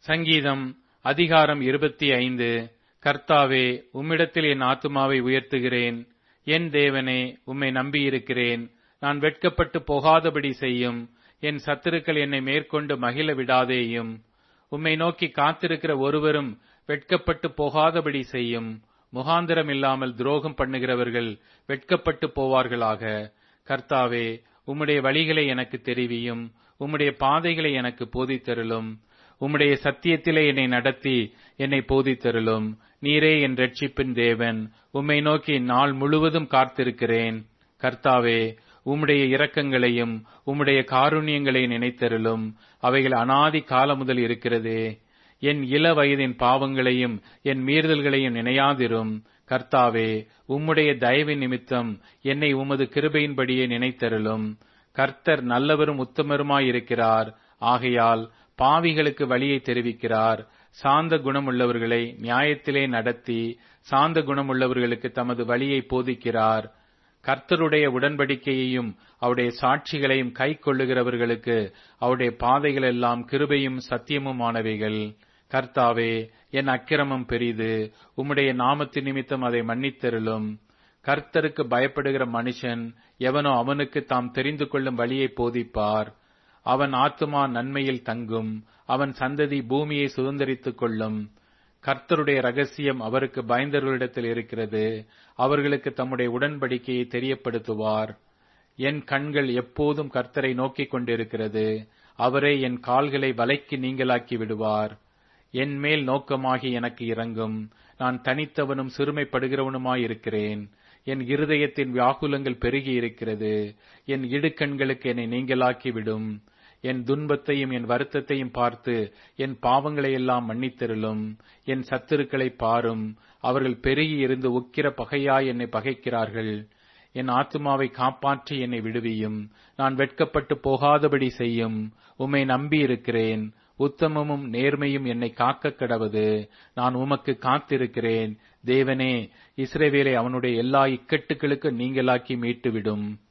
சங்கீதம் அதிகாரம் இருபத்தி ஐந்து கர்த்தாவே உம்மிடத்தில் என் ஆத்துமாவை உயர்த்துகிறேன் என் தேவனே உம்மை நம்பியிருக்கிறேன் நான் வெட்கப்பட்டு போகாதபடி செய்யும் என் சத்துருக்கள் என்னை மேற்கொண்டு மகிழ விடாதேயும் உம்மை நோக்கி காத்திருக்கிற ஒருவரும் வெட்கப்பட்டு போகாதபடி செய்யும் முகாந்திரம் இல்லாமல் துரோகம் பண்ணுகிறவர்கள் வெட்கப்பட்டு போவார்களாக கர்த்தாவே உம்முடைய வழிகளை எனக்கு தெரிவியும் உம்முடைய பாதைகளை எனக்கு போதித்தருளும் உம்முடைய சத்தியத்திலே என்னை நடத்தி என்னை போதித்தருளும் நீரே என் ரட்சிப்பின் தேவன் உம்மை நோக்கி நாள் முழுவதும் காத்திருக்கிறேன் கர்த்தாவே உம்முடைய இரக்கங்களையும் உம்முடைய காருண்யங்களை நினைத்தருளும் அவைகள் அனாதி காலம் முதல் இருக்கிறதே என் இள வயதின் பாவங்களையும் என் மீறுதல்களையும் நினையாதிரும் கர்த்தாவே உம்முடைய தயவின் நிமித்தம் என்னை உமது கிருபையின்படியே நினைத்தருளும் கர்த்தர் நல்லவரும் உத்தமருமாயிருக்கிறார் ஆகையால் பாவிகளுக்கு வழியை தெரிவிக்கிறார் சாந்த குணமுள்ளவர்களை நியாயத்திலே நடத்தி சாந்த குணமுள்ளவர்களுக்கு தமது வழியை போதிக்கிறார் கர்த்தருடைய உடன்படிக்கையையும் அவருடைய சாட்சிகளையும் கை கொள்ளுகிறவர்களுக்கு அவருடைய பாதைகள் எல்லாம் கிருபையும் சத்தியமுமானவைகள் கர்த்தாவே என் அக்கிரமம் பெரிது உம்முடைய நாமத்து நிமித்தம் அதை மன்னித்தருளும் கர்த்தருக்கு பயப்படுகிற மனுஷன் எவனோ அவனுக்கு தாம் தெரிந்து கொள்ளும் வழியை போதிப்பார் அவன் ஆத்துமா நன்மையில் தங்கும் அவன் சந்ததி பூமியை சுதந்திரித்துக் கொள்ளும் கர்த்தருடைய ரகசியம் அவருக்கு பயந்தவர்களிடத்தில் இருக்கிறது அவர்களுக்கு தம்முடைய உடன்படிக்கையை தெரியப்படுத்துவார் என் கண்கள் எப்போதும் கர்த்தரை நோக்கிக் கொண்டிருக்கிறது அவரே என் கால்களை வலைக்கு நீங்களாக்கி விடுவார் என் மேல் நோக்கமாகி எனக்கு இறங்கும் நான் தனித்தவனும் சிறுமைப்படுகிறவனுமாயிருக்கிறேன் என் இருதயத்தின் வியாகுலங்கள் பெருகி இருக்கிறது என் இடுக்கண்களுக்கு என்னை நீங்களாக்கி விடும் என் துன்பத்தையும் என் வருத்தத்தையும் பார்த்து என் பாவங்களை எல்லாம் மன்னித்தருளும் என் சத்துருக்களை பாரும் அவர்கள் பெருகி இருந்து உக்கிர பகையாய் என்னை பகைக்கிறார்கள் என் ஆத்மாவை காப்பாற்றி என்னை விடுவியும் நான் வெட்கப்பட்டு போகாதபடி செய்யும் உம்மை நம்பி இருக்கிறேன் உத்தமமும் நேர்மையும் என்னை காக்க கடவது நான் உமக்கு காத்திருக்கிறேன் தேவனே இஸ்ரேவேலை அவனுடைய எல்லா இக்கட்டுகளுக்கு நீங்களாக்கி மீட்டுவிடும்